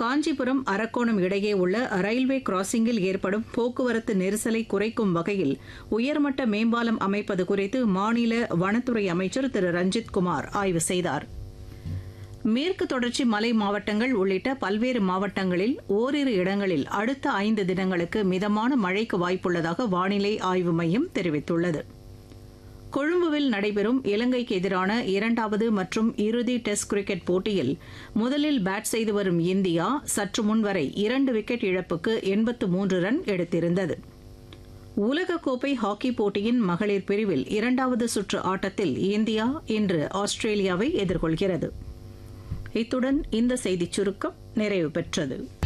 காஞ்சிபுரம் அரக்கோணம் இடையே உள்ள ரயில்வே கிராசிங்கில் ஏற்படும் போக்குவரத்து நெரிசலை குறைக்கும் வகையில் உயர்மட்ட மேம்பாலம் அமைப்பது குறித்து மாநில வனத்துறை அமைச்சர் திரு ரஞ்சித் குமார் ஆய்வு செய்தார் மேற்கு தொடர்ச்சி மலை மாவட்டங்கள் உள்ளிட்ட பல்வேறு மாவட்டங்களில் ஓரிரு இடங்களில் அடுத்த ஐந்து தினங்களுக்கு மிதமான மழைக்கு வாய்ப்புள்ளதாக வானிலை ஆய்வு மையம் தெரிவித்துள்ளது கொழும்புவில் நடைபெறும் இலங்கைக்கு எதிரான இரண்டாவது மற்றும் இறுதி டெஸ்ட் கிரிக்கெட் போட்டியில் முதலில் பேட் செய்து வரும் இந்தியா சற்று முன்வரை இரண்டு விக்கெட் இழப்புக்கு எண்பத்து மூன்று ரன் எடுத்திருந்தது உலகக்கோப்பை ஹாக்கி போட்டியின் மகளிர் பிரிவில் இரண்டாவது சுற்று ஆட்டத்தில் இந்தியா இன்று ஆஸ்திரேலியாவை எதிர்கொள்கிறது இத்துடன் இந்த செய்திச் சுருக்கம் நிறைவு பெற்றது